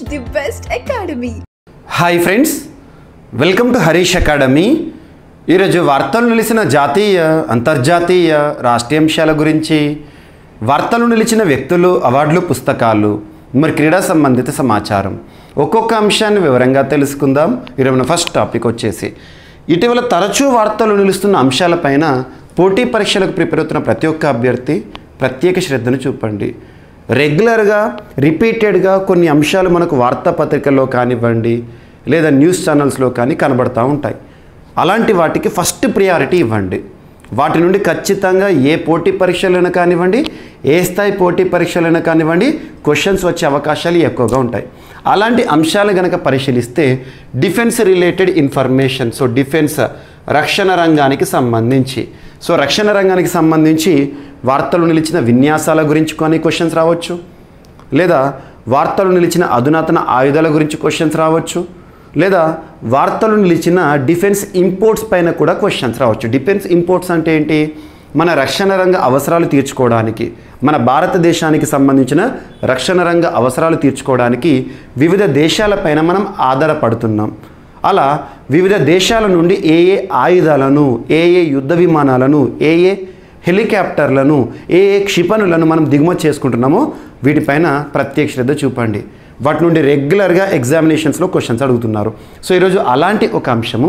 the best academy. Hi friends welcome to Harish academy ఈరోజు వార్తలు నిలిచిన జాతీయ అంతర్జాతీయ రాష్ట్రీయ అంశాల గురించి వార్తలు నిలిచిన వ్యక్తులు అవార్డులు పుస్తకాలు మరి క్రీడా సంబంధిత సమాచారం ఒక్కొక్క అంశాన్ని వివరంగా తెలుసుకుందాం ఈరోజు ఫస్ట్ టాపిక్ వచ్చేసి ఇటీవల తరచూ వార్తలు నిలుస్తున్న అంశాలపైన పోటీ పరీక్షలకు ప్రిపేర్ అవుతున్న ప్రతి ఒక్క అభ్యర్థి ప్రత్యేక శ్రద్ధను చూపండి రెగ్యులర్గా రిపీటెడ్గా కొన్ని అంశాలు మనకు వార్తాపత్రికల్లో కానివ్వండి లేదా న్యూస్ ఛానల్స్లో కానీ కనబడతా ఉంటాయి అలాంటి వాటికి ఫస్ట్ ప్రియారిటీ ఇవ్వండి వాటి నుండి ఖచ్చితంగా ఏ పోటీ పరీక్షలైనా కానివ్వండి ఏ స్థాయి పోటీ పరీక్షలైనా కానివ్వండి క్వశ్చన్స్ వచ్చే అవకాశాలు ఎక్కువగా ఉంటాయి అలాంటి అంశాలు కనుక పరిశీలిస్తే defence related information so defence రక్షణ రంగానికి సంబంధించి సో రక్షణ రంగానికి సంబంధించి వార్తలు నిలిచిన విన్యాసాల గురించి కొన్ని క్వశ్చన్స్ రావచ్చు లేదా వార్తలు నిలిచిన అధునాతన ఆయుధాల గురించి క్వశ్చన్స్ రావచ్చు లేదా వార్తలు నిలిచిన డిఫెన్స్ ఇంపోర్ట్స్ పైన కూడా క్వశ్చన్స్ రావచ్చు డిఫెన్స్ ఇంపోర్ట్స్ అంటే ఏంటి మన రక్షణ రంగ అవసరాలు తీర్చుకోవడానికి మన భారతదేశానికి సంబంధించిన రక్షణ రంగ అవసరాలు తీర్చుకోవడానికి వివిధ దేశాలపైన మనం ఆధారపడుతున్నాం అలా వివిధ దేశాల నుండి ఏ ఏ ఆయుధాలను ఏ ఏ యుద్ధ విమానాలను ఏ ఏ హెలికాప్టర్లను ఏ ఏ క్షిపణులను మనం దిగుమతి చేసుకుంటున్నామో వీటిపైన ప్రత్యేక శ్రద్ధ చూపండి వాటి నుండి రెగ్యులర్గా ఎగ్జామినేషన్స్లో క్వశ్చన్స్ అడుగుతున్నారు సో ఈరోజు అలాంటి ఒక అంశము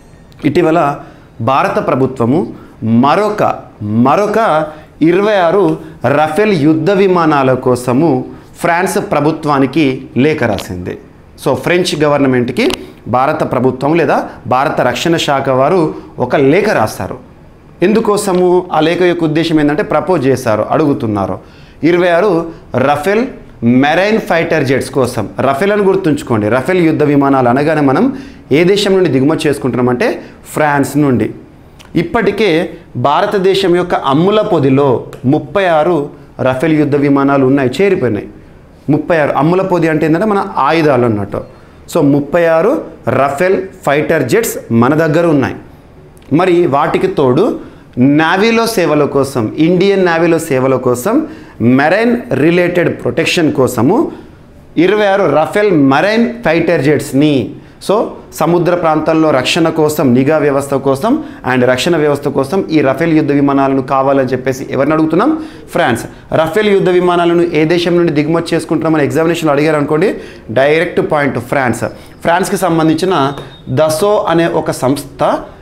ఇటీవల భారత ప్రభుత్వము మరొక మరొక ఇరవై ఆరు రఫేల్ యుద్ధ విమానాల కోసము ఫ్రాన్స్ ప్రభుత్వానికి లేఖ రాసింది సో ఫ్రెంచ్ గవర్నమెంట్కి భారత ప్రభుత్వం లేదా భారత రక్షణ శాఖ వారు ఒక లేఖ రాస్తారు ఎందుకోసము ఆ లేఖ యొక్క ఉద్దేశం ఏంటంటే ప్రపోజ్ చేశారు అడుగుతున్నారు ఇరవై ఆరు రఫేల్ మెరైన్ ఫైటర్ జెట్స్ కోసం రఫేల్ అని గుర్తుంచుకోండి రఫేల్ యుద్ధ విమానాలు అనగానే మనం ఏ దేశం నుండి దిగుమతి చేసుకుంటున్నామంటే ఫ్రాన్స్ నుండి ఇప్పటికే భారతదేశం యొక్క అమ్ముల పొదిలో ముప్పై ఆరు రఫేల్ యుద్ధ విమానాలు ఉన్నాయి చేరిపోయినాయి ముప్పై ఆరు అమ్ముల పొది అంటే ఏంటంటే మన ఆయుధాలు అన్నట్టు సో ముప్పై ఆరు రఫేల్ ఫైటర్ జెట్స్ మన దగ్గర ఉన్నాయి మరి వాటికి తోడు నావీలో సేవల కోసం ఇండియన్ నావీలో సేవల కోసం మెరైన్ రిలేటెడ్ ప్రొటెక్షన్ కోసము ఇరవై ఆరు రఫేల్ మెరైన్ ఫైటర్ జెట్స్ని సో సముద్ర ప్రాంతాల్లో రక్షణ కోసం నిఘా వ్యవస్థ కోసం అండ్ రక్షణ వ్యవస్థ కోసం ఈ రఫేల్ యుద్ధ విమానాలను కావాలని చెప్పేసి ఎవరిని అడుగుతున్నాం ఫ్రాన్స్ రఫేల్ యుద్ధ విమానాలను ఏ దేశం నుండి దిగుమతి చేసుకుంటున్నామని ఎగ్జామినేషన్లో అడిగారు అనుకోండి డైరెక్ట్ పాయింట్ ఫ్రాన్స్ ఫ్రాన్స్కి సంబంధించిన దసో అనే ఒక సంస్థ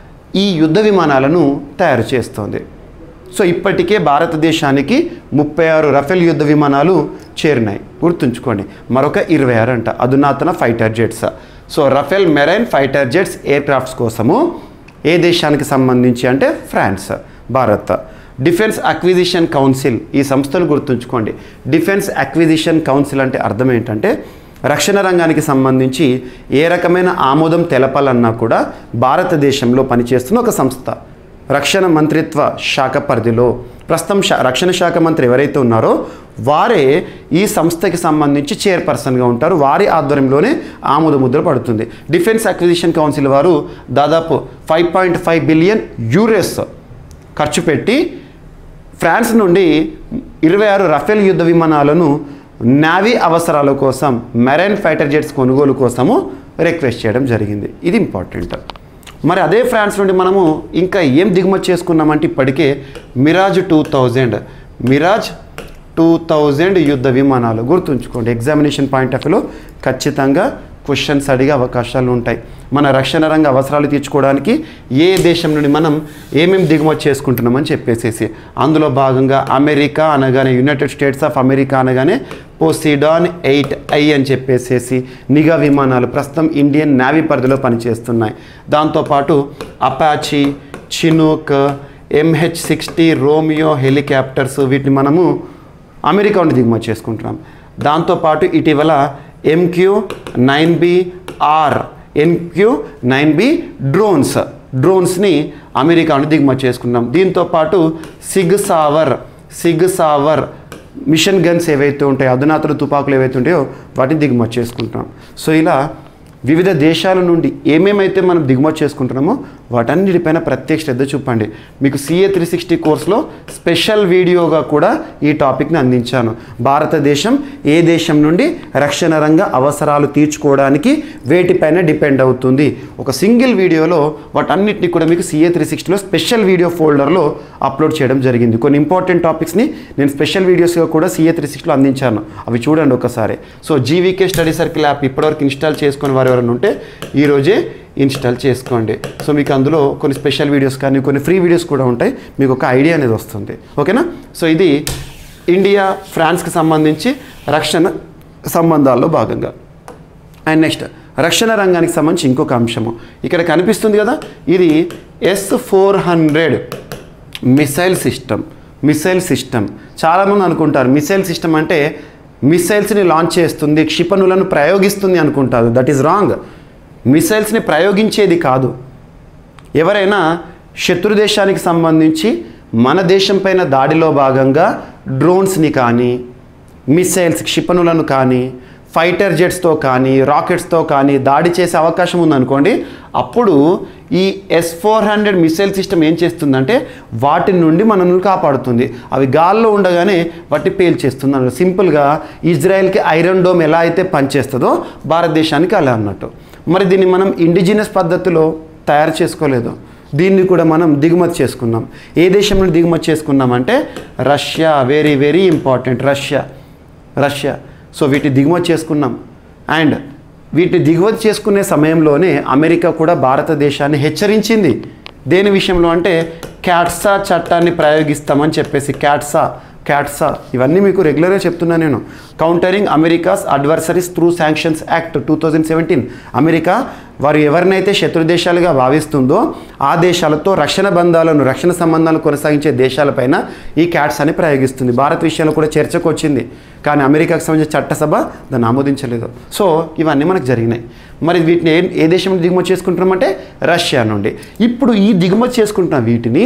ఈ యుద్ధ విమానాలను తయారు చేస్తోంది సో ఇప్పటికే భారతదేశానికి ముప్పై ఆరు రఫేల్ యుద్ధ విమానాలు చేరినాయి గుర్తుంచుకోండి మరొక ఇరవై ఆరు అంట అధునాతన fighter jets so Rafale marine fighter jets aircrafts కోసము ఏ దేశానికి సంబంధించి అంటే France Bharat defence acquisition council ఈ సంస్థను గుర్తుంచుకోండి డిఫెన్స్ అక్విజిషన్ కౌన్సిల్ అంటే అర్థం ఏంటంటే రక్షణ రంగానికి సంబంధించి ఏ రకమైన ఆమోదం తెలపాలన్నా కూడా భారతదేశంలో పనిచేస్తున్న ఒక సంస్థ రక్షణ మంత్రిత్వ శాఖ పరిధిలో ప్రస్తుతం శా రక్షణ శాఖ మంత్రి ఎవరైతే ఉన్నారో వారే ఈ సంస్థకి సంబంధించి చైర్పర్సన్గా ఉంటారు వారి ఆధ్వర్యంలోనే ఆమోద ముద్ర పడుతుంది డిఫెన్స్ అక్విజిషన్ కౌన్సిల్ వారు దాదాపు five point five billion euros ఖర్చు పెట్టి ఫ్రాన్స్ నుండి ఇరవై ఆరు రఫేల్ యుద్ధ విమానాలను నావీ అవసరాల కోసం మెరైన్ ఫైటర్ జెట్స్ కొనుగోలు కోసము రిక్వెస్ట్ చేయడం జరిగింది ఇది ఇంపార్టెంట్ మరి అదే ఫ్రాన్స్ నుండి మనము ఇంకా ఏం దిగుమతి చేసుకున్నామంటే ఇప్పటికే Mirage two thousand Mirage two thousand యుద్ధ విమానాలు గుర్తుంచుకోండి ఎగ్జామినేషన్ పాయింట్ ఆఫ్ వ్యూలో ఖచ్చితంగా క్వశ్చన్స్ అడిగే అవకాశాలు ఉంటాయి మన రక్షణ రంగ అవసరాలు తీర్చుకోవడానికి ఏ దేశం నుండి మనం ఏమేమి దిగుమతి చేసుకుంటున్నామని చెప్పేసేసి అందులో భాగంగా అమెరికా అనగానే యునైటెడ్ స్టేట్స్ ఆఫ్ అమెరికా అనగానే పోసిడాన్ ఎయిట్ ఐ అని చెప్పేసేసి నిఘా విమానాలు ప్రస్తుతం ఇండియన్ నావీ పరిధిలో పనిచేస్తున్నాయి దాంతోపాటు Apache Chinook MH sixty Romeo helicopters వీటిని మనము అమెరికా నుండి దిగుమతి చేసుకుంటున్నాం దాంతోపాటు ఇటీవల MQ nine B or MQ nine B drones డ్రోన్స్ని అమెరికా నుండి దిగుమతి చేసుకున్నాం దీంతోపాటు సిగ్ సావర్ సిగ్ సావర్ మిషన్ గన్స్ ఏవైతే ఉంటాయో అధునాతన తుపాకులు ఏవైతే ఉంటాయో వాటిని దిగుమతి చేసుకుంటున్నాం సో ఇలా వివిధ దేశాల నుండి ఏమేమైతే మనం దిగుమతి చేసుకుంటున్నామో వాటన్నిటిపైన ప్రత్యేక శ్రద్ధ చూపండి మీకు సిఏ త్రీ సిక్స్టీ కోర్స్లో స్పెషల్ వీడియోగా కూడా ఈ టాపిక్ని అందించాను భారతదేశం ఏ దేశం నుండి రక్షణ రంగ అవసరాలు తీర్చుకోవడానికి వేటిపైన డిపెండ్ అవుతుంది ఒక సింగిల్ వీడియోలో వాటన్నిటిని కూడా మీకు సిఏ త్రీ సిక్స్టీలో స్పెషల్ వీడియో ఫోల్డర్లో అప్లోడ్ చేయడం జరిగింది కొన్ని ఇంపార్టెంట్ టాపిక్స్ని నేను స్పెషల్ వీడియోస్గా కూడా సిఏ త్రీ సిక్స్టీలో అందించాను అవి చూడండి ఒకసారి so GVK study circle app ఇప్పటివరకు ఇన్స్టాల్ చేసుకుని వారు ఎవరైనా ఉంటే ఈరోజే ఇన్స్టాల్ చేసుకోండి సో మీకు అందులో కొన్ని స్పెషల్ వీడియోస్ కానీ కొన్ని ఫ్రీ వీడియోస్ కూడా ఉంటాయి మీకు ఒక ఐడియా అనేది వస్తుంది ఓకేనా సో ఇది ఇండియా ఫ్రాన్స్కి సంబంధించి రక్షణ సంబంధాల్లో భాగంగా అండ్ నెక్స్ట్ రక్షణ రంగానికి సంబంధించి ఇంకొక అంశము ఇక్కడ కనిపిస్తుంది కదా ఇది S four hundred missile system missile system చాలామంది అనుకుంటారు మిసైల్ సిస్టమ్ అంటే మిసైల్స్ని లాంచ్ చేస్తుంది క్షిపణులను ప్రయోగిస్తుంది అనుకుంటారు దట్ ఈస్ రాంగ్ మిసైల్స్ని ప్రయోగించేది కాదు ఎవరైనా శత్రు దేశానికి సంబంధించి మన దేశం పైన దాడిలో భాగంగా డ్రోన్స్ని కానీ మిసైల్స్ క్షిపణులను కానీ ఫైటర్ జెట్స్తో కానీ రాకెట్స్తో కానీ దాడి చేసే అవకాశం ఉందనుకోండి అప్పుడు ఈ S four hundred missile system ఏం చేస్తుందంటే వాటి నుండి మనల్ని కాపాడుతుంది అవి గాల్లో ఉండగానే వాటి పేల్చేస్తుంది అన్నట్టు సింపుల్గా ఇజ్రాయెల్కి ఐరన్ డోమ్ ఎలా అయితే పనిచేస్తుందో భారతదేశానికి అలా అన్నట్టు మరి దీన్ని మనం ఇండిజినస్ పద్ధతిలో తయారు చేసుకోలేదు దీన్ని కూడా మనం దిగుమతి చేసుకున్నాం ఏ దేశం నుండి దిగుమతి చేసుకున్నామంటే Russia very very important Russia Russia so వీటి దిగుమతి చేసుకున్నాం అండ్ వీటి దిగుమతి చేసుకునే సమయంలోనే అమెరికా కూడా భారతదేశాన్ని హెచ్చరించింది దేని విషయంలో అంటే క్యాట్సా చట్టాన్ని ప్రయోగిస్తామని చెప్పేసి క్యాట్సా క్యాట్సా ఇవన్నీ మీకు రెగ్యులర్గా చెప్తున్నా నేను countering America's adversaries through sanctions act two thousand seventeen America వారు ఎవరినైతే శత్రు దేశాలుగా భావిస్తుందో ఆ దేశాలతో రక్షణ బంధాలను రక్షణ సంబంధాలు కొనసాగించే దేశాలపైన ఈ క్యాట్స్ అని ప్రయోగిస్తుంది భారత్ విషయంలో కూడా చర్చకు వచ్చింది కానీ అమెరికాకు సంబంధించిన చట్టసభ దాన్ని ఆమోదించలేదు సో ఇవన్నీ మనకు జరిగినాయి మరి వీటిని ఏ ఏ దేశం నుండి దిగుమతి చేసుకుంటున్నామంటే రష్యా నుండి ఇప్పుడు ఈ దిగుమతి చేసుకుంటున్న వీటిని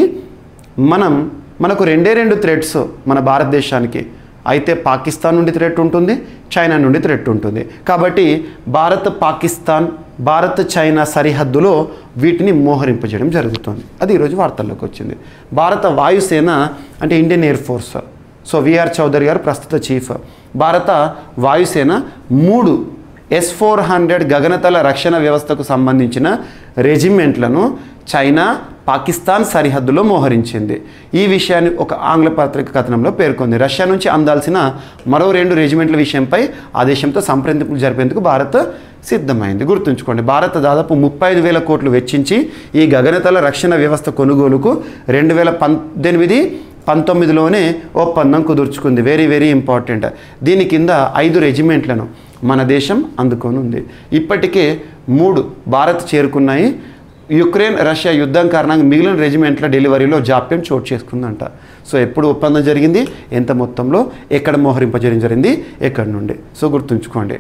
మనం మనకు రెండే రెండు థ్రెడ్స్ మన భారతదేశానికి అయితే పాకిస్తాన్ నుండి థ్రెట్ ఉంటుంది చైనా నుండి థ్రెట్ ఉంటుంది కాబట్టి భారత్ పాకిస్తాన్ భారత్ చైనా సరిహద్దులో వీటిని మోహరింపజేయడం జరుగుతుంది అది ఈరోజు వార్తల్లోకి వచ్చింది భారత వాయుసేన అంటే Indian air force so V R Chaudhari garu ప్రస్తుత చీఫ్ భారత వాయుసేన మూడు ఎస్ ఫోర్ హండ్రెడ్ గగనతల రక్షణ వ్యవస్థకు సంబంధించిన రెజిమెంట్లను చైనా పాకిస్తాన్ సరిహద్దులో మోహరించింది ఈ విషయాన్ని ఒక ఆంగ్ల పత్రిక కథనంలో పేర్కొంది రష్యా నుంచి అందాల్సిన మరో రెండు రెజిమెంట్ల విషయంపై ఆ దేశంతో సంప్రదింపులు జరిపేందుకు భారత్ సిద్ధమైంది గుర్తుంచుకోండి భారత్ దాదాపు ముప్పై ఐదు వేల కోట్లు వెచ్చించి ఈ గగనతల రక్షణ వ్యవస్థ కొనుగోలుకు రెండు వేల పద్దెనిమిది పంతొమ్మిదిలోనే ఒప్పందం కుదుర్చుకుంది వెరీ వెరీ ఇంపార్టెంట్ దీని కింద ఐదు రెజిమెంట్లను మన దేశం అందుకొని ఉంది ఇప్పటికే మూడు భారత్ చేరుకున్నాయి యుక్రెయిన్ రష్యా యుద్ధం కారణంగా మిగిలిన రెజిమెంట్ల డెలివరీలో జాప్యం చోటు చేసుకుందంట సో ఎప్పుడు ఒప్పందం జరిగింది ఎంత మొత్తంలో ఎక్కడ మోహరింపజేయడం జరిగింది ఎక్కడి నుండి సో గుర్తుంచుకోండి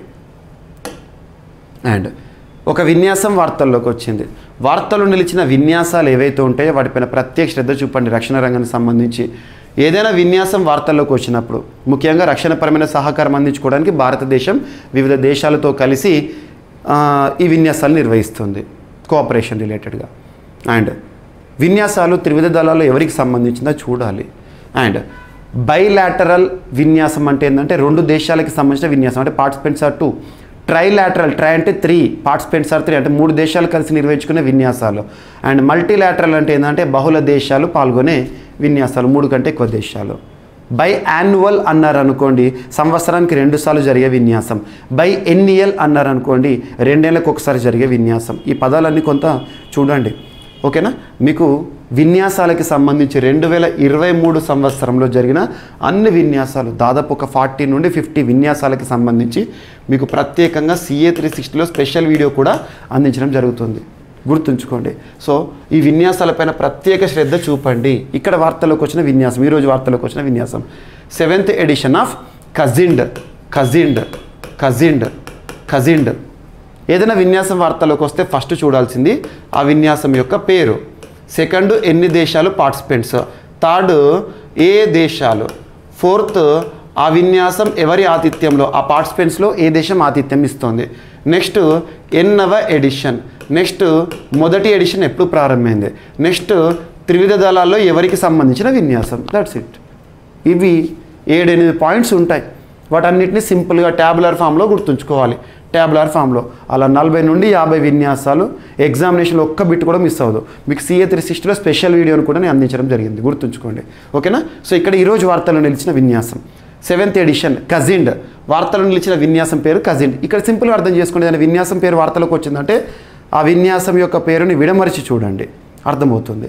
అండ్ ఒక విన్యాసం వార్తల్లోకి వచ్చింది వార్తలు నిలిచిన విన్యాసాలు ఏవైతే ఉంటాయో వాటిపైన ప్రత్యేక శ్రద్ధ చూపండి రక్షణ రంగానికి సంబంధించి ఏదైనా విన్యాసం వార్తల్లోకి వచ్చినప్పుడు ముఖ్యంగా రక్షణపరమైన సహకారం అందించుకోవడానికి భారతదేశం వివిధ దేశాలతో కలిసి ఆ, ఈ విన్యాసాలు నిర్వహిస్తుంది కోఆపరేషన్ రిలేటెడ్గా అండ్ విన్యాసాలు త్రివిధ దళాలు ఎవరికి సంబంధించిందో చూడాలి అండ్ బైలాటరల్ విన్యాసం అంటే ఏంటంటే రెండు దేశాలకి సంబంధించిన విన్యాసం అంటే participants are two trilateral tri అంటే త్రీ పార్టిసిపెంట్స్ ఆర్ త్రీ అంటే మూడు దేశాలు కలిసి నిర్వహించుకునే విన్యాసాలు అండ్ మల్టీలాటరల్ అంటే ఏంటంటే బహుళ దేశాలు పాల్గొనే విన్యాసాలు మూడు కంటే ఎక్కువ దేశాలు బై యాన్యువల్ అన్నారు అనుకోండి సంవత్సరానికి రెండుసార్లు జరిగే విన్యాసం బై ఎన్నియల్ అన్నారు అనుకోండి రెండేళ్ళకి ఒకసారి జరిగే విన్యాసం ఈ పదాలన్నీ కొంత చూడండి ఓకేనా మీకు విన్యాసాలకి సంబంధించి రెండు వేల ఇరవై మూడు సంవత్సరంలో జరిగిన అన్ని విన్యాసాలు దాదాపు ఒక ఫార్టీ నుండి ఫిఫ్టీ విన్యాసాలకి సంబంధించి మీకు ప్రత్యేకంగా సిఏ త్రీ సిక్స్టీలో స్పెషల్ వీడియో కూడా అందించడం జరుగుతుంది గుర్తుంచుకోండి సో ఈ విన్యాసాలపైన ప్రత్యేక శ్రద్ధ చూపండి ఇక్కడ వార్తలోకి వచ్చిన విన్యాసం ఈరోజు వార్తలోకి వచ్చిన విన్యాసం seventh edition of Kazind Kazind Kazind Kazind ఏదైనా విన్యాసం వార్తలోకి వస్తే ఫస్ట్ చూడాల్సింది ఆ విన్యాసం యొక్క పేరు సెకండ్ ఎన్ని దేశాలు పార్టిసిపెంట్స్ థర్డ్ ఏ దేశాలు ఫోర్త్ ఆ విన్యాసం ఎవరి ఆతిథ్యంలో ఆ పార్టిసిపెంట్స్లో ఏ దేశం ఆతిథ్యం ఇస్తోంది నెక్స్ట్ ఎన్నవ ఎడిషన్ నెక్స్ట్ మొదటి ఎడిషన్ ఎప్పుడు ప్రారంభమైంది నెక్స్ట్ త్రివిధ దళాల్లో ఎవరికి సంబంధించిన విన్యాసం దట్స్ ఇట్ ఇవి ఏడెనిమిది పాయింట్స్ ఉంటాయి వాటన్నిటిని సింపుల్గా ట్యాబులర్ ఫామ్లో గుర్తుంచుకోవాలి ట్యాబులర్ ఫామ్లో అలా నలభై నుండి యాభై విన్యాసాలు ఎగ్జామినేషన్లో ఒక్క బిట్ కూడా మిస్ అవ్వదు మీకు సీఏ త్రీ సిక్స్టీలో స్పెషల్ వీడియోని కూడా నేను అందించడం జరిగింది గుర్తుంచుకోండి ఓకేనా సో ఇక్కడ ఈరోజు వార్తల్లో నిలిచిన విన్యాసం సెవెంత్ ఎడిషన్ కజిండ్ వార్తలో నిలిచిన విన్యాసం పేరు కజిండ్ ఇక్కడ సింపుల్గా అర్థం చేసుకోండి దాని విన్యాసం పేరు వార్తలోకి వచ్చిందంటే ఆ విన్యాసం యొక్క పేరుని విడమరిచి చూడండి అర్థమవుతుంది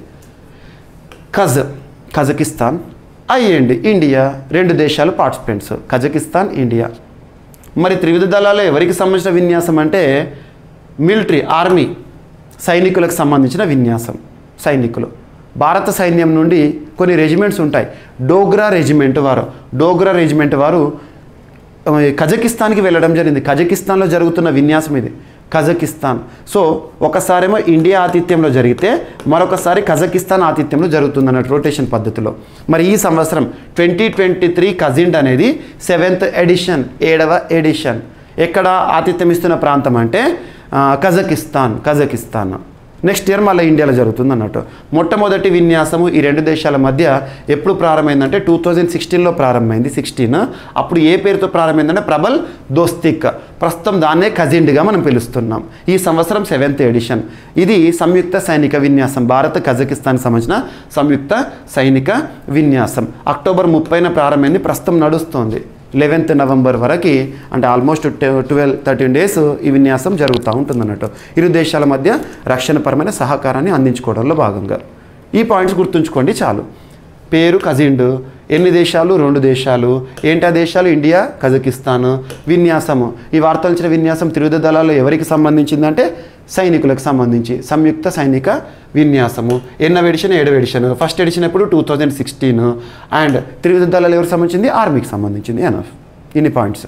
కజ్ కజకిస్తాన్ ఐఎండ్ ఇండియా రెండు దేశాలు పార్టిసిపెంట్స్ కజకిస్తాన్ ఇండియా మరి త్రివిధ దళాలు ఎవరికి సంబంధించిన విన్యాసం అంటే మిలిటరీ ఆర్మీ సైనికులకు సంబంధించిన విన్యాసం సైనికులు భారత సైన్యం నుండి కొన్ని రెజిమెంట్స్ ఉంటాయి డోగ్రా రెజిమెంట్ వారు డోగ్రా రెజిమెంట్ వారు ఆ, కజకిస్తాన్కి వెళ్ళడం జరిగింది కజకిస్తాన్లో జరుగుతున్న విన్యాసం ఇది కజకిస్తాన్ సో ఒకసారేమో ఇండియా ఆతిథ్యంలో జరిగితే మరొకసారి కజకిస్తాన్ ఆతిథ్యంలో జరుగుతుంది అన్నట్టు రొటేషన్ పద్ధతిలో మరి ఈ సంవత్సరం ట్వంటీ ట్వంటీ త్రీ కజిండ్ అనేది సెవెంత్ ఎడిషన్ ఏడవ ఎడిషన్ ఎక్కడ ఆతిథ్యం ఇస్తున్న ప్రాంతం అంటే ఆ, కజకిస్తాన్ కజకిస్తాన్ నెక్స్ట్ ఇయర్ మళ్ళీ ఇండియాలో జరుగుతుంది అన్నట్టు మొట్టమొదటి విన్యాసము ఈ రెండు దేశాల మధ్య ఎప్పుడు ప్రారంభమైందంటే టూ థౌజండ్ సిక్స్టీన్లో ప్రారంభమైంది సిక్స్టీన్ అప్పుడు ఏ పేరుతో ప్రారంభమైందంటే ప్రబల్ దోస్తిక్ ప్రస్తుతం దాన్నే కజిండ్గా మనం పిలుస్తున్నాం ఈ సంవత్సరం సెవెంత్ ఎడిషన్ ఇది సంయుక్త సైనిక విన్యాసం భారత్ కజకిస్తాన్ సంబంధించిన సంయుక్త సైనిక విన్యాసం అక్టోబర్ ముప్పైన ప్రారంభమైంది ప్రస్తుతం నడుస్తోంది లెవెన్త్ నవంబర్ వరకు అంటే ఆల్మోస్ట్ ట్వెల్వ్ థర్టీన్ డేస్ ఈ విన్యాసం జరుగుతూ ఉంటుంది అన్నట్టు ఇరు దేశాల మధ్య రక్షణపరమైన సహకారాన్ని అందించుకోవడంలో భాగంగా ఈ పాయింట్స్ గుర్తుంచుకోండి చాలు పేరు కజిండ్ ఎన్ని దేశాలు రెండు దేశాలు ఏంటి ఆ దేశాలు ఇండియా కజకిస్తాన్ విన్యాసము ఈ వార్తలు ఇచ్చిన విన్యాసం త్రివిధ దళాలు ఎవరికి సంబంధించిందంటే సైనికులకు సంబంధించి సంయుక్త సైనిక విన్యాసము ఎన్నవ ఎడిషన్ ఏడవ ఎడిషన్ ఫస్ట్ ఎడిషన్ ఎప్పుడు టూ థౌజండ్ సిక్స్టీన్ అండ్ త్రివిధ దళాలు ఎవరికి సంబంధించింది ఆర్మీకి సంబంధించింది ఎనఫ్ ఇన్ని points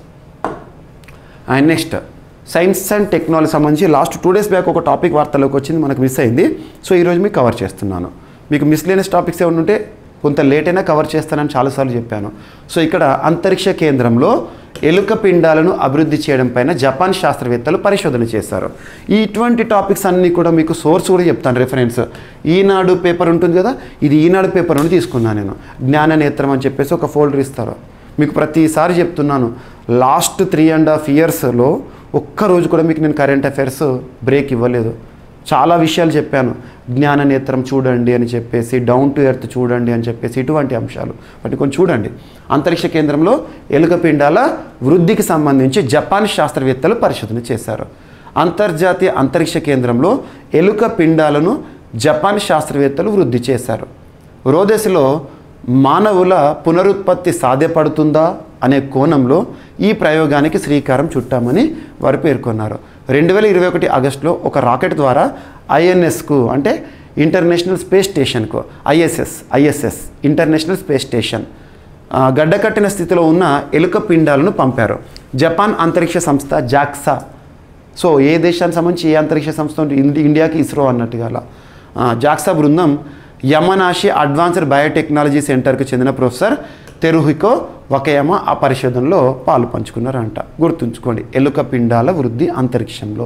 and next science and technology సంబంధించి లాస్ట్ టూ డేస్ బ్యాక్ ఒక టాపిక్ వార్తలోకి వచ్చింది మనకు మిస్ అయింది సో ఈరోజు మీకు కవర్ చేస్తున్నాను మీకు మిస్లేనియస్ టాపిక్స్ ఏమైనా ఉంటే కొంత లేట్ అయినా కవర్ చేస్తానని చాలాసార్లు చెప్పాను సో ఇక్కడ అంతరిక్ష కేంద్రంలో ఎలుక పిండాలను అభివృద్ధి చేయడం పైన జపాన్ శాస్త్రవేత్తలు పరిశోధన చేశారు ఈ ఇటువంటి టాపిక్స్ అన్నీ కూడా మీకు సోర్స్ కూడా చెప్తాను రెఫరెన్స్ ఈనాడు పేపర్ ఉంటుంది కదా ఇది ఈనాడు పేపర్ నుండి తీసుకున్నాను నేను జ్ఞాన నేత్రం అని చెప్పేసి ఒక ఫోల్డర్ ఇస్తారు మీకు ప్రతిసారి చెప్తున్నాను లాస్ట్ త్రీ అండ్ హాఫ్ ఇయర్స్లో ఒక్క రోజు కూడా మీకు నేను కరెంట్ అఫైర్స్ బ్రేక్ ఇవ్వలేదు చాలా విషయాలు చెప్పాను జ్ఞాన నేత్రం చూడండి అని చెప్పేసి డౌన్ టు ఎర్త్ చూడండి అని చెప్పేసి ఇటువంటి అంశాలు వాటి కొంచెం చూడండి అంతరిక్ష కేంద్రంలో ఎలుక పిండాల వృద్ధికి సంబంధించి జపాన్ శాస్త్రవేత్తలు పరిశోధన చేశారు అంతర్జాతీయ అంతరిక్ష కేంద్రంలో ఎలుక పిండాలను జపాన్ శాస్త్రవేత్తలు వృద్ధి చేశారు రోదెస్లో మానవుల పునరుత్పత్తి సాధ్యపడుతుందా అనే కోణంలో ఈ ప్రయోగానికి శ్రీకారం చుట్టామని వారు పేర్కొన్నారు రెండు వేల ఇరవై ఒకటి ఆగస్టులో ఒక రాకెట్ ద్వారా ఐఎన్ఎస్కు అంటే ఇంటర్నేషనల్ స్పేస్ స్టేషన్కు ISS ISS international space station ఆ, గడ్డకట్టిన స్థితిలో ఉన్న ఎలుక పిండాలను పంపారు జపాన్ అంతరిక్ష సంస్థ జాక్సా సో ఏ దేశానికి సంబంధించి ఏ అంతరిక్ష సంస్థ ఉంటే ఇండి- ఇండియాకి ఇస్రో అన్నట్టుగా అలా ఆ, జాక్సా బృందం యమనాషి అడ్వాన్స్డ్ బయోటెక్నాలజీ సెంటర్కి చెందిన ప్రొఫెసర్ తెరుహికో వకయమ ఆ పరిశోధనలో పాలు పంచుకున్నారంట గుర్తుంచుకోండి ఎలుక పిండాల వృద్ధి అంతరిక్షంలో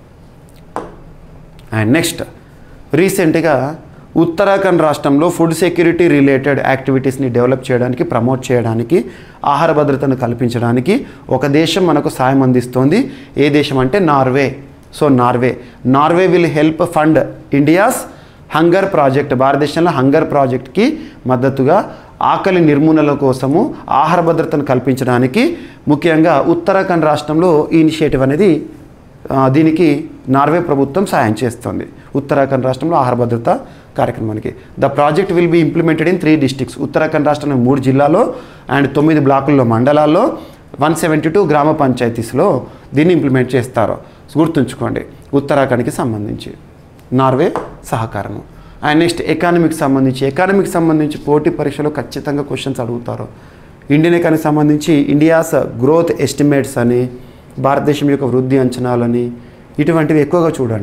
అండ్ నెక్స్ట్ రీసెంట్గా ఉత్తరాఖండ్ రాష్ట్రంలో ఫుడ్ సెక్యూరిటీ రిలేటెడ్ యాక్టివిటీస్ని డెవలప్ చేయడానికి ప్రమోట్ చేయడానికి ఆహార భద్రతను కల్పించడానికి ఒక దేశం మనకు సాయం అందిస్తోంది ఏ దేశం అంటే Norway so Norway Norway will help fund India's hunger project భారతదేశంలో హంగర్ ప్రాజెక్ట్కి మద్దతుగా ఆకలి నిర్మూలన కోసము ఆహార భద్రతను కల్పించడానికి ముఖ్యంగా ఉత్తరాఖండ్ రాష్ట్రంలో ఈ ఇనిషియేటివ్ అనేది ఆ, దీనికి నార్వే ప్రభుత్వం సాయం చేస్తుంది ఉత్తరాఖండ్ రాష్ట్రంలో ఆహార భద్రత కార్యక్రమానికి the project will be implemented in three districts Uttarakhand రాష్ట్రంలో మూడు జిల్లాలో అండ్ తొమ్మిది బ్లాకుల్లో మండలాల్లో వన్ సెవెంటీ టూ గ్రామ పంచాయతీస్లో దీన్ని ఇంప్లిమెంట్ చేస్తారు గుర్తుంచుకోండి ఉత్తరాఖండ్కి సంబంధించి నార్వే సహకారము అండ్ నెక్స్ట్ ఎకానమీకి సంబంధించి ఎకానమీకి సంబంధించి పోటీ పరీక్షలో ఖచ్చితంగా క్వశ్చన్స్ అడుగుతారు ఇండియన్ ఎకానమీకి సంబంధించి ఇండియాస్ గ్రోత్ ఎస్టిమేట్స్ అని భారతదేశం యొక్క వృద్ధి అంచనాలని ఇటువంటివి ఎక్కువగా చూడండి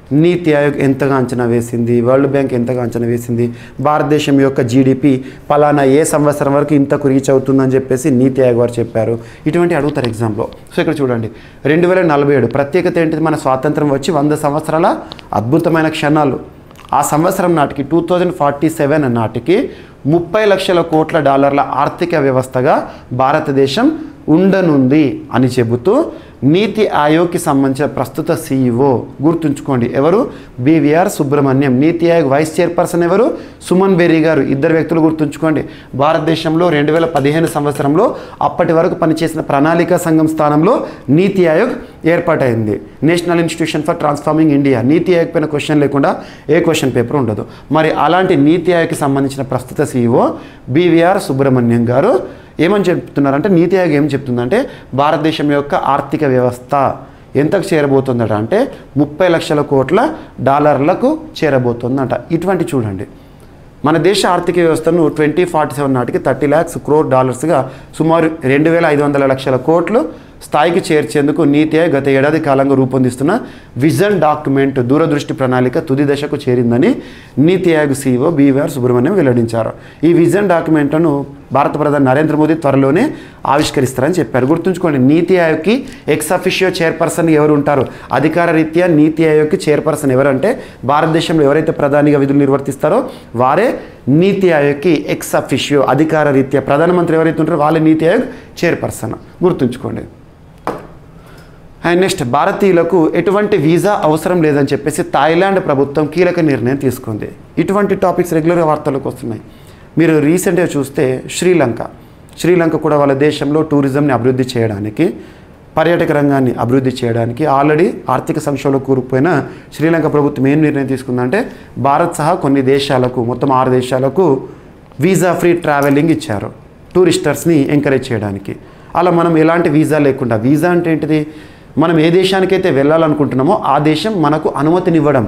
నీతి ఆయోగ్ ఎంతగా అంచనా వేసింది వరల్డ్ బ్యాంక్ ఎంతగా అంచనా వేసింది భారతదేశం యొక్క జీడిపి పలానా ఏ సంవత్సరం వరకు ఇంతకు రీచ్ అవుతుందని చెప్పేసి నీతి ఆయోగ్ వారు చెప్పారు ఇటువంటి అడుగుతారు ఎగ్జామ్లో సో ఇక్కడ చూడండి రెండు వేల నలభై ఏడు ప్రత్యేకత ఏంటిది మన స్వాతంత్రం వచ్చి వంద సంవత్సరాల అద్భుతమైన క్షణాలు ఆ సంవత్సరం నాటికి టూ థౌజండ్ ఫార్టీ సెవెన్ నాటికి ముప్పై లక్షల కోట్ల డాలర్ల ఆర్థిక వ్యవస్థగా భారతదేశం ఉండనుంది అని చెబుతూ నీతి ఆయోగ్కి సంబంధించిన ప్రస్తుత సీఈఓ గుర్తుంచుకోండి ఎవరు బీవీఆర్ సుబ్రహ్మణ్యం నీతి ఆయోగ్ వైస్ చైర్పర్సన్ ఎవరు సుమన్ బెర్రీ గారు ఇద్దరు వ్యక్తులు గుర్తుంచుకోండి భారతదేశంలో రెండు వేల పదిహేను సంవత్సరంలో అప్పటి వరకు పనిచేసిన ప్రణాళికా సంఘం స్థానంలో నీతి ఆయోగ్ ఏర్పాటైంది national institution for transforming India NITI Aayog పైన క్వశ్చన్ లేకుండా ఏ క్వశ్చన్ పేపర్ ఉండదు మరి అలాంటి నీతి ఆయోగ్కి సంబంధించిన ప్రస్తుత సీఈఓ బీవీఆర్ సుబ్రహ్మణ్యం గారు ఏమని చెప్తున్నారంటే నీతి ఆయోగ్ ఏం చెప్తుందంటే భారతదేశం యొక్క ఆర్థిక వ్యవస్థ ఎంతకు చేరబోతుందట అంటే ముప్పై లక్షల కోట్ల డాలర్లకు చేరబోతుందట ఇటువంటి చూడండి మన దేశ ఆర్థిక వ్యవస్థను ట్వంటీ ఫార్టీ సెవెన్ నాటికి థర్టీ ల్యాక్స్ క్రోర్ డాలర్స్గా సుమారు రెండు వేల ఐదు వందల లక్షల కోట్లు స్థాయికి చేర్చేందుకు నీతి ఆయోగ్ గత ఏడాది కాలంగా రూపొందిస్తున్న విజన్ డాక్యుమెంట్ దూరదృష్టి ప్రణాళిక తుది దశకు చేరిందని నీతి ఆయోగ్ సీఈఓ బీవీఆర్ సుబ్రహ్మణ్యం వెల్లడించారు ఈ విజన్ డాక్యుమెంట్ను భారత ప్రధాని నరేంద్ర మోదీ త్వరలోనే ఆవిష్కరిస్తారని చెప్పారు గుర్తుంచుకోండి నీతి ఆయోగ్కి ఎక్స్ అఫిషియో చైర్పర్సన్ ఎవరు ఉంటారు అధికార రీత్యా నీతి ఆయోగ్కి చైర్పర్సన్ ఎవరంటే భారతదేశంలో ఎవరైతే ప్రధానిగా విధులు నిర్వర్తిస్తారో వారే నీతి ఆయోగ్కి ఎక్స్ అఫిషియో అధికార రీత్యా ప్రధానమంత్రి ఎవరైతే ఉంటారో వాళ్ళే నీతి ఆయోగ్ చైర్పర్సన్ గుర్తుంచుకోండి అండ్ నెక్స్ట్ భారతీయులకు ఎటువంటి వీసా అవసరం లేదని చెప్పేసి థాయిలాండ్ ప్రభుత్వం కీలక నిర్ణయం తీసుకుంది ఇటువంటి టాపిక్స్ రెగ్యులర్గా వార్తలకు వస్తున్నాయి మీరు రీసెంట్గా చూస్తే శ్రీలంక శ్రీలంక కూడా వాళ్ళ దేశంలో టూరిజంని అభివృద్ధి చేయడానికి పర్యాటక రంగాన్ని అభివృద్ధి చేయడానికి ఆల్రెడీ ఆర్థిక సంక్షోభంలో కూరుకుపోయిన శ్రీలంక ప్రభుత్వం ఏం నిర్ణయం తీసుకుందంటే భారత్ సహా కొన్ని దేశాలకు మొత్తం ఆరు దేశాలకు వీసా ఫ్రీ ట్రావెలింగ్ ఇచ్చారు టూరిస్టర్స్ని ఎంకరేజ్ చేయడానికి అలా మనం ఎలాంటి వీసా లేకుండా వీసా అంటే ఏంటిది మనం ఏ దేశానికైతే వెళ్ళాలనుకుంటున్నామో ఆ దేశం మనకు అనుమతినివ్వడం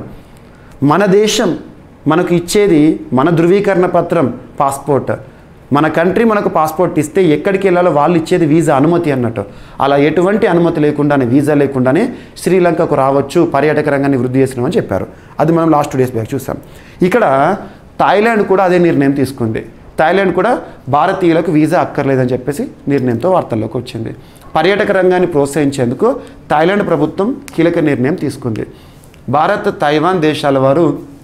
మన దేశం మనకు ఇచ్చేది మన ధృవీకరణ పత్రం పాస్పోర్ట్ మన కంట్రీ మనకు పాస్పోర్ట్ ఇస్తే ఎక్కడికి వెళ్ళాలో వాళ్ళు ఇచ్చేది వీసా అనుమతి అన్నట్టు అలా ఎటువంటి అనుమతి లేకుండానే వీసా లేకుండానే శ్రీలంకకు రావచ్చు పర్యాటక రంగాన్ని వృద్ధి చేసినామని చెప్పారు అది మనం లాస్ట్ టూ డేస్ బ్యాక్ చూసాం ఇక్కడ థాయిలాండ్ కూడా అదే నిర్ణయం తీసుకుంది థాయిలాండ్ కూడా భారతీయులకు వీసా అక్కర్లేదని చెప్పేసి నిర్ణయంతో వార్తల్లోకి వచ్చింది పర్యాటక రంగాన్ని ప్రోత్సహించేందుకు థాయిలాండ్ ప్రభుత్వం కీలక నిర్ణయం తీసుకుంది భారత్ తైవాన్ దేశాల వారు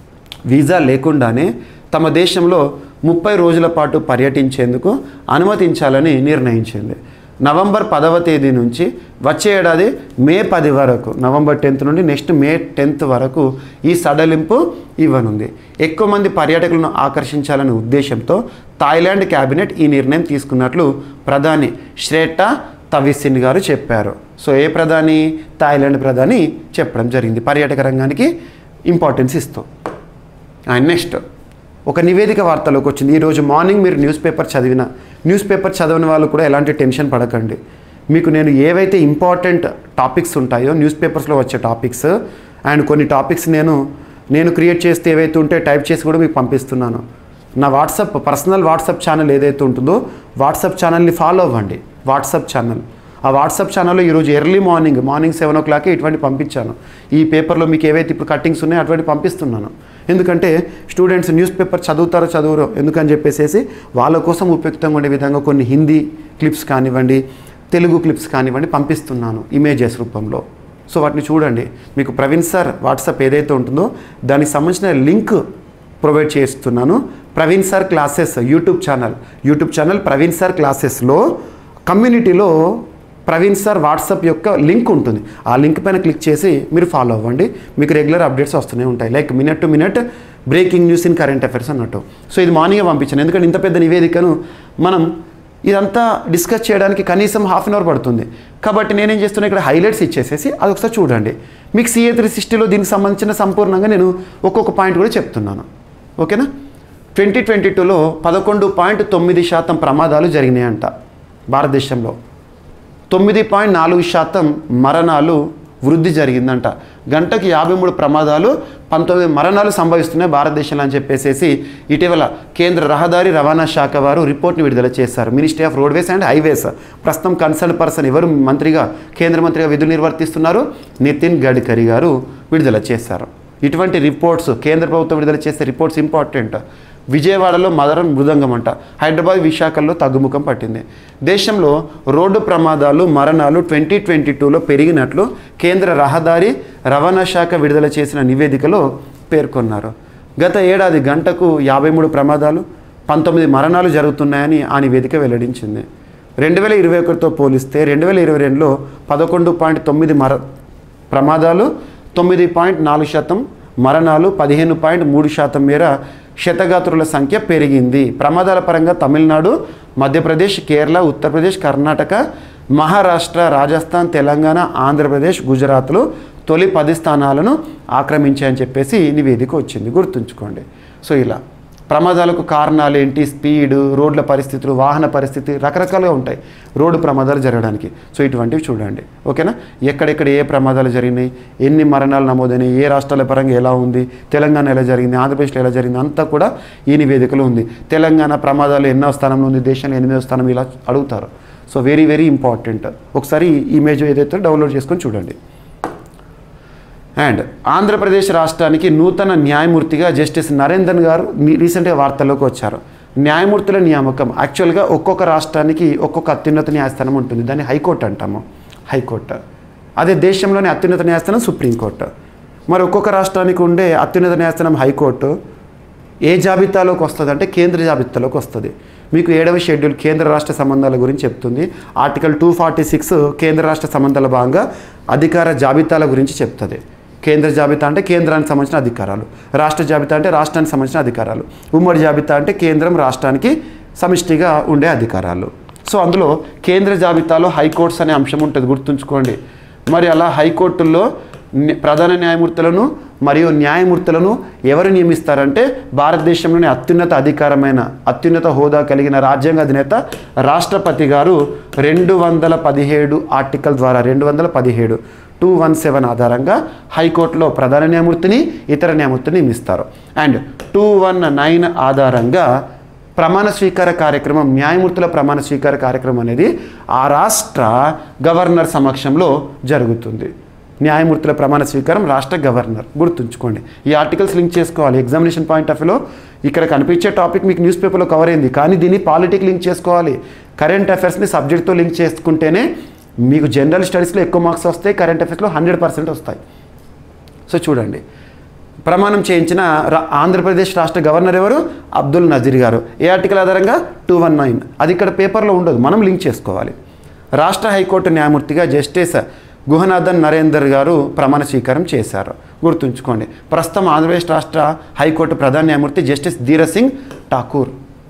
వీసా లేకుండానే తమ దేశంలో ముప్పై రోజుల పాటు పర్యటించేందుకు అనుమతించాలని నిర్ణయించింది నవంబర్ పదవ తేదీ నుంచి వచ్చే ఏడాది మే పది వరకు నవంబర్ టెన్త్ నుండి నెక్స్ట్ మే టెన్త్ వరకు ఈ సడలింపు ఇవ్వనుంది ఎక్కువ మంది పర్యాటకులను ఆకర్షించాలనే ఉద్దేశంతో థాయిలాండ్ క్యాబినెట్ ఈ నిర్ణయం తీసుకున్నట్లు ప్రధాని శ్రేటా తవిసిన్ గారు చెప్పారు సో ఏ ప్రధాని థాయిలాండ్ ప్రధాని చెప్పడం జరిగింది పర్యాటక రంగానికి ఇంపార్టెన్స్ ఇస్తూ అండ్ నెక్స్ట్ ఒక నివేదిక వార్తలోకి వచ్చింది ఈరోజు మార్నింగ్ మీరు న్యూస్ పేపర్ చదివిన న్యూస్ పేపర్ చదివిన వాళ్ళు కూడా ఎలాంటి టెన్షన్ పడకండి మీకు నేను ఏవైతే ఇంపార్టెంట్ టాపిక్స్ ఉంటాయో న్యూస్ పేపర్స్లో వచ్చే టాపిక్స్ అండ్ కొన్ని టాపిక్స్ నేను నేను క్రియేట్ చేస్తే ఏవైతే ఉంటే టైప్ చేసి కూడా మీకు పంపిస్తున్నాను నా వాట్సాప్ పర్సనల్ వాట్సాప్ ఛానల్ ఏదైతే ఉంటుందో వాట్సాప్ ఛానల్ని ఫాలో అవ్వండి వాట్సాప్ ఛానల్ ఆ వాట్సాప్ ఛానల్లో ఈరోజు ఎర్లీ మార్నింగ్ మార్నింగ్ సెవెన్ ఓ క్లాక్కి ఇటువంటి పంపించాను ఈ పేపర్లో మీకు ఏవైతే ఇప్పుడు కట్టింగ్స్ ఉన్నాయో అటువంటి పంపిస్తున్నాను ఎందుకంటే స్టూడెంట్స్ న్యూస్ పేపర్ చదువుతారో చదువురో ఎందుకని చెప్పేసి వాళ్ళ కోసం ఉపయుక్తంగా ఉండే విధంగా కొన్ని హిందీ క్లిప్స్ కానివ్వండి తెలుగు క్లిప్స్ కానివ్వండి పంపిస్తున్నాను ఇమేజెస్ రూపంలో సో వాటిని చూడండి మీకు ప్రవీణ్ సార్ వాట్సాప్ ఏదైతే ఉంటుందో దానికి సంబంధించిన లింక్ ప్రొవైడ్ చేస్తున్నాను Praveen sir classes YouTube channel YouTube channel Praveen sir క్లాసెస్లో కమ్యూనిటీలో ప్రవీణ్ సార్ వాట్సాప్ యొక్క లింక్ ఉంటుంది ఆ లింక్ పైన క్లిక్ చేసి మీరు ఫాలో అవ్వండి మీకు రెగ్యులర్ అప్డేట్స్ వస్తూనే ఉంటాయి like minute to minute breaking news in current affairs అన్నట్టు సో ఇది మార్నింగే పంపించాను ఎందుకంటే ఇంత పెద్ద నివేదికను మనం ఇదంతా డిస్కస్ చేయడానికి కనీసం హాఫ్ అన్ అవర్ పడుతుంది కాబట్టి నేనేం చేస్తున్నా ఇక్కడ హైలైట్స్ ఇచ్చేసేసి అది ఒకసారి చూడండి మీకు సిఏ త్రీ సిక్స్టీలో దీనికి సంబంధించిన సంపూర్ణంగా నేను ఒక్కొక్క పాయింట్ కూడా చెప్తున్నాను ఓకేనా ట్వంటీ ట్వంటీ టూలో పదకొండు పాయింట్ తొమ్మిది శాతం ప్రమాదాలు జరిగినాయంట భారతదేశంలో తొమ్మిది పాయింట్ నాలుగు శాతం మరణాలు వృద్ధి జరిగిందంట గంటకి యాభై మూడు ప్రమాదాలు పంతొమ్మిది మరణాలు సంభవిస్తున్నాయి భారతదేశంలో అని చెప్పేసి ఇటీవల కేంద్ర రహదారి రవాణా శాఖ వారు రిపోర్ట్ని విడుదల చేశారు ministry of roadways and highways ప్రస్తుతం కన్సర్న్ పర్సన్ ఎవరు మంత్రిగా కేంద్ర మంత్రిగా విధులు నిర్వర్తిస్తున్నారు నితిన్ గడ్కరీ గారు విడుదల చేశారు ఇటువంటి రిపోర్ట్స్ కేంద్ర ప్రభుత్వం విడుదల చేసే రిపోర్ట్స్ ఇంపార్టెంట్ విజయవాడలో మదరం మృదంగం అంట హైదరాబాద్ విశాఖల్లో తగ్గుముఖం పట్టింది దేశంలో రోడ్డు ప్రమాదాలు మరణాలు ట్వంటీ ట్వంటీ టూలో పెరిగినట్లు కేంద్ర రహదారి రవాణా శాఖ విడుదల చేసిన నివేదికలో పేర్కొన్నారు గత ఏడాది గంటకు యాభై మూడు ప్రమాదాలు పంతొమ్మిది మరణాలు జరుగుతున్నాయని ఆ నివేదిక వెల్లడించింది రెండు వేల ఇరవై ఒకటితో పోలిస్తే రెండు వేల ఇరవై రెండులో పదకొండు పాయింట్ తొమ్మిది మర ప్రమాదాలు తొమ్మిది పాయింట్ నాలుగు శాతం మరణాలు పదిహేను పాయింట్ మూడు శాతం మేర క్షతగాత్రుల సంఖ్య పెరిగింది ప్రమాదాల పరంగా తమిళనాడు మధ్యప్రదేశ్ కేరళ ఉత్తరప్రదేశ్ కర్ణాటక మహారాష్ట్ర రాజస్థాన్ తెలంగాణ ఆంధ్రప్రదేశ్ గుజరాత్లు తొలి పది స్థానాలను ఆక్రమించాయని చెప్పేసి నివేదిక వచ్చింది గుర్తుంచుకోండి సో ఇలా ప్రమాదాలకు కారణాలు ఏంటి స్పీడ్ రోడ్ల పరిస్థితులు వాహన పరిస్థితి రకరకాలుగా ఉంటాయి రోడ్డు ప్రమాదాలు జరగడానికి సో ఇటువంటివి చూడండి ఓకేనా ఎక్కడెక్కడ ఏ ప్రమాదాలు జరిగినాయి ఎన్ని మరణాలు నమోదైనాయి ఏ రాష్ట్రాల పరంగా ఎలా ఉంది తెలంగాణ ఎలా జరిగింది ఆంధ్రప్రదేశ్లో ఎలా జరిగింది అంతా కూడా ఈ నివేదికలో ఉంది తెలంగాణ ప్రమాదాలు ఎన్నో స్థానంలో ఉంది దేశంలో ఎనిమిదవ స్థానం ఇలా అడుగుతారు సో వెరీ వెరీ ఇంపార్టెంట్ ఒకసారి ఈ ఇమేజ్ ఏదైతే డౌన్లోడ్ చేసుకొని చూడండి అండ్ ఆంధ్రప్రదేశ్ రాష్ట్రానికి నూతన న్యాయమూర్తిగా జస్టిస్ నరేందన్ గారు ని- రీసెంట్గా వార్తల్లోకి వచ్చారు న్యాయమూర్తుల నియామకం యాక్చువల్గా ఒక్కొక్క రాష్ట్రానికి ఒక్కొక్క అత్యున్నత న్యాయస్థానం ఉంటుంది దాన్ని హైకోర్టు అంటాము హైకోర్టు అదే దేశంలోని అత్యున్నత న్యాయస్థానం సుప్రీంకోర్టు మరి ఒక్కొక్క రాష్ట్రానికి ఉండే అత్యున్నత న్యాయస్థానం హైకోర్టు ఏ జాబితాలోకి వస్తుంది అంటే కేంద్ర జాబితాలోకి వస్తుంది మీకు ఏడవ షెడ్యూల్ కేంద్ర రాష్ట్ర సంబంధాల గురించి చెప్తుంది ఆర్టికల్ టూ ఫార్టీ సిక్స్ కేంద్ర రాష్ట్ర సంబంధాల భాగంగా అధికార జాబితాల గురించి చెప్తుంది కేంద్ర జాబితా అంటే కేంద్రానికి సంబంధించిన అధికారాలు రాష్ట్ర జాబితా అంటే రాష్ట్రానికి సంబంధించిన అధికారాలు ఉమ్మడి జాబితా అంటే కేంద్రం రాష్ట్రానికి సమిష్టిగా ఉండే అధికారాలు సో అందులో కేంద్ర జాబితాలో హైకోర్ట్స్ అనే అంశం ఉంటుంది గుర్తుంచుకోండి మరి అలా హైకోర్టుల్లో ని- ప్రధాన న్యాయమూర్తులను మరియు న్యాయమూర్తులను ఎవరు నియమిస్తారంటే భారతదేశంలోని అత్యున్నత అధికారమైన అత్యున్నత హోదా కలిగిన రాజ్యాంగ అధినేత రాష్ట్రపతి గారు రెండు వందల పదిహేడు ఆర్టికల్ ద్వారా రెండు వందల పదిహేడు టూ వన్ సెవెన్ ఆధారంగా హైకోర్టులో ప్రధాన న్యాయమూర్తిని ఇతర న్యాయమూర్తిని నియమిస్తారు అండ్ టూ వన్ నైన్ ఆధారంగా ప్రమాణ స్వీకార కార్యక్రమం న్యాయమూర్తుల ప్రమాణ స్వీకార కార్యక్రమం అనేది ఆ రాష్ట్ర గవర్నర్ సమక్షంలో జరుగుతుంది న్యాయమూర్తుల ప్రమాణ స్వీకారం రాష్ట్ర గవర్నర్ గుర్తుంచుకోండి ఈ ఆర్టికల్స్ లింక్ చేసుకోవాలి ఎగ్జామినేషన్ పాయింట్ ఆఫ్ వ్యూలో ఇక్కడ కనిపించే టాపిక్ మీకు న్యూస్ పేపర్లో కవర్ అయింది కానీ దీన్ని పాలిటిక్ లింక్ చేసుకోవాలి కరెంట్ అఫైర్స్ని సబ్జెక్ట్తో లింక్ చేసుకుంటేనే మీకు జనరల్ స్టడీస్లో ఎక్కువ మార్క్స్ వస్తాయి కరెంట్ అఫైర్స్లో హండ్రెడ్ పర్సెంట్ వస్తాయి సో చూడండి ప్రమాణం చేయించిన రా- ఆంధ్రప్రదేశ్ రాష్ట్ర గవర్నర్ ఎవరు అబ్దుల్ నజీర్ గారు ఏ ఆర్టికల్ ఆధారంగా టూ వన్ నైన్ అది ఇక్కడ పేపర్లో ఉండదు మనం లింక్ చేసుకోవాలి రాష్ట్ర హైకోర్టు న్యాయమూర్తిగా జస్టిస్ గుహనాథన్ నరేందర్ గారు ప్రమాణ స్వీకారం చేశారు గుర్తుంచుకోండి ప్రస్తుతం ఆంధ్రప్రదేశ్ రాష్ట్ర హైకోర్టు ప్రధాన న్యాయమూర్తి జస్టిస్ ధీరజ్ సింగ్ ఠాకూర్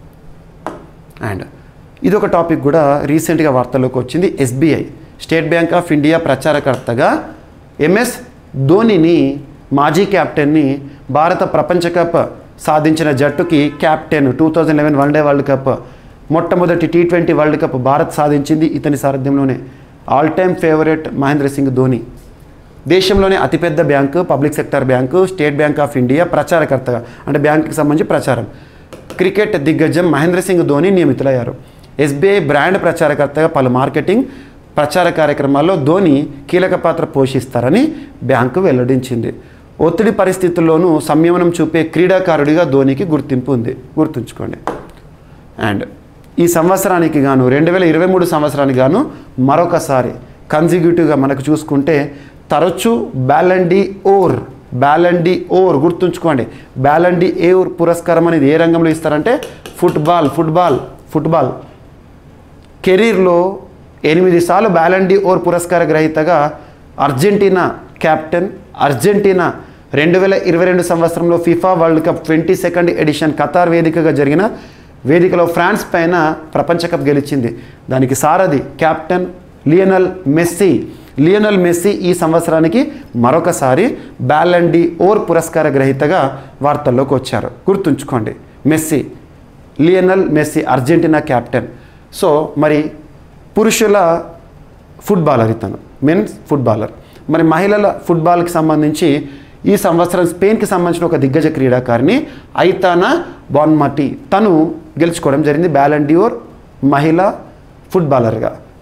అండ్ ఇది ఒక టాపిక్ కూడా రీసెంట్గా వార్తల్లోకి వచ్చింది SBI state bank of India ప్రచారకర్తగా ఎంఎస్ ధోనిని మాజీ కెప్టెన్ని భారత ప్రపంచ కప్ సాధించిన జట్టుకి captain two thousand eleven one day world cup మొట్టమొదటి T twenty world cup Bharat సాధించింది ఇతని సారథ్యంలోనే all time favourite Mahendra Singh Dhoni దేశంలోనే అతిపెద్ద bank public sector bank state bank of India ప్రచారకర్తగా అంటే బ్యాంకుకి సంబంధించి ప్రచారం క్రికెట్ దిగ్గజం మహేంద్ర సింగ్ ధోని నియమితులయ్యారు ఎస్బీఐ బ్రాండ్ ప్రచారకర్తగా పలు మార్కెటింగ్ ప్రచార కార్యక్రమాల్లో ధోని కీలక పాత్ర పోషిస్తారని బ్యాంకు వెల్లడించింది ఒత్తిడి పరిస్థితుల్లోనూ సంయమనం చూపే క్రీడాకారుడిగా ధోనికి గుర్తింపు ఉంది గుర్తుంచుకోండి అండ్ ఈ సంవత్సరానికి గాను రెండు వేల ఇరవై మూడు సంవత్సరానికి గాను మరొకసారి కన్సిక్యూటివ్గా మనకు చూసుకుంటే తరచు బ్యాలండి ఓర్ బ్యాలండి ఓర్ గుర్తుంచుకోండి బ్యాలండి ఓర్ పురస్కారం అనేది ఏ రంగంలో ఇస్తారంటే ఫుట్బాల్ ఫుట్బాల్ ఫుట్బాల్ కెరీర్లో ఎనిమిది సార్లు బ్యాలండి ఓర్ పురస్కార గ్రహీతగా అర్జెంటీనా కెప్టెన్ అర్జెంటీనా రెండు వేల ఇరవై రెండు సంవత్సరంలో FIFA world cup twenty second edition Qatar వేదికగా జరిగిన వేదికలో ఫ్రాన్స్ పైన ప్రపంచ కప్ గెలిచింది దానికి సారథి captain Lionel Messi Lionel Messi ఈ సంవత్సరానికి మరొకసారి బ్యాలండి ఓర్ పురస్కార గ్రహీతగా వార్తల్లోకి వచ్చారు గుర్తుంచుకోండి Messi Lionel Messi Argentina captain so మరి పురుషుల ఫుట్బాలర్ ఇతను మెన్స్ ఫుట్బాలర్ మరి మహిళల ఫుట్బాల్కి సంబంధించి ఈ సంవత్సరం స్పెయిన్కి సంబంధించిన ఒక దిగ్గజ క్రీడాకారిణి ఐతానా బాన్మటి తను గెలుచుకోవడం జరిగింది బ్యాలండియోర్ మహిళ ఫుట్బాలర్గా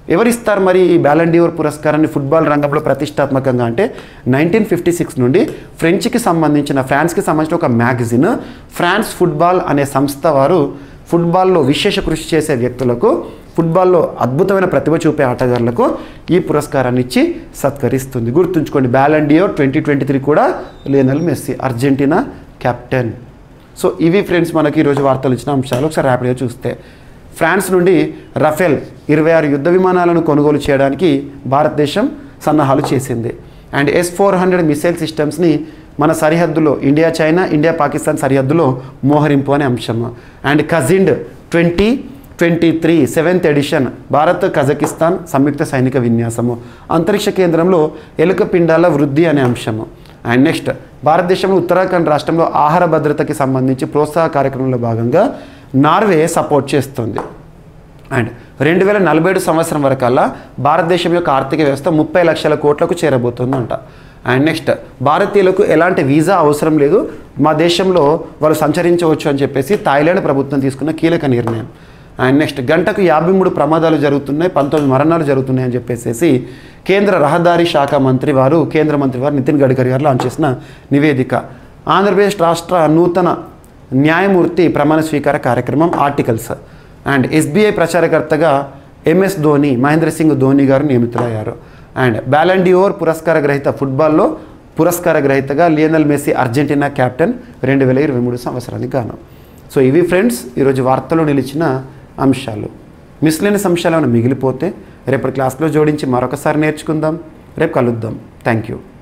ఎవరిస్తారు మరి ఈ బ్యాలండియోర్ పురస్కారాన్ని ఫుట్బాల్ రంగంలో ప్రతిష్టాత్మకంగా అంటే నైన్టీన్ ఫిఫ్టీ సిక్స్ నుండి ఫ్రెంచ్కి సంబంధించిన ఫ్రాన్స్కి సంబంధించిన ఒక మ్యాగజిన్ ఫ్రాన్స్ ఫుట్బాల్ అనే సంస్థ వారు ఫుట్బాల్లో విశేష కృషి చేసే వ్యక్తులకు ఫుట్బాల్లో అద్భుతమైన ప్రతిభ చూపే ఆటగాళ్లకు ఈ పురస్కారాన్ని ఇచ్చి సత్కరిస్తుంది గుర్తుంచుకోండి బ్యాలండియోర్ ట్వంటీ ట్వంటీ త్రీ కూడా Lionel Messi Argentina captain so ఇవి ఫ్రెండ్స్ మనకి ఈరోజు వార్తలు ఇచ్చిన అంశాలు ఒకసారి ర్యాపిడ్గా చూస్తే ఫ్రాన్స్ నుండి రఫేల్ ఇరవై ఆరు యుద్ధ విమానాలను కొనుగోలు చేయడానికి భారతదేశం సన్నాహాలు చేసింది and S four hundred missile సిస్టమ్స్ని మన సరిహద్దులో ఇండియా చైనా ఇండియా పాకిస్తాన్ సరిహద్దులో మోహరింపు అనే అంశం and Kazind twenty twenty three seventh edition Bharat Kazakhstan సంయుక్త సైనిక విన్యాసము అంతరిక్ష కేంద్రంలో ఎలుక పిండాల వృద్ధి అనే అంశము అండ్ నెక్స్ట్ భారతదేశంలో ఉత్తరాఖండ్ రాష్ట్రంలో ఆహార భద్రతకి సంబంధించి ప్రోత్సాహ కార్యక్రమంలో భాగంగా నార్వే సపోర్ట్ చేస్తుంది అండ్ రెండు వేల నలభై ఏడు సంవత్సరం వరకల్లా భారతదేశం యొక్క ఆర్థిక వ్యవస్థ ముప్పై లక్షల కోట్లకు చేరబోతుందంట అండ్ నెక్స్ట్ భారతీయులకు ఎలాంటి వీసా అవసరం లేదు మా దేశంలో వాళ్ళు సంచరించవచ్చు అని చెప్పేసి థాయిలాండ్ ప్రభుత్వం తీసుకున్న కీలక నిర్ణయం అండ్ నెక్స్ట్ గంటకు యాభై మూడు ప్రమాదాలు జరుగుతున్నాయి పంతొమ్మిది మరణాలు జరుగుతున్నాయి అని చెప్పేసి కేంద్ర రహదారి శాఖ మంత్రి వారు కేంద్ర మంత్రి వారు నితిన్ గడ్కరీ గారు లాంచ్ చేసిన నివేదిక ఆంధ్రప్రదేశ్ రాష్ట్ర నూతన న్యాయమూర్తి ప్రమాణ స్వీకార కార్యక్రమం ఆర్టికల్స్ అండ్ ఎస్బీఐ ప్రచారకర్తగా ఎంఎస్ ధోని మహేంద్ర సింగ్ ధోని గారు నియమితులయ్యారు అండ్ బ్యాలండియోర్ పురస్కార గ్రహీత ఫుట్బాల్లో పురస్కార గ్రహీతగా లియనల్ మెస్సీ అర్జెంటీనా కెప్టెన్ రెండు వేల ఇరవై మూడు సంవత్సరానికి గాను సో ఇవి ఫ్రెండ్స్ ఈరోజు వార్తలో నిలిచిన అంశాలు మిస్లేని అంశాలు ఏమైనా మిగిలిపోతే రేపటి క్లాస్లో జోడించి మరొకసారి నేర్చుకుందాం రేపు కలుద్దాం థ్యాంక్ యూ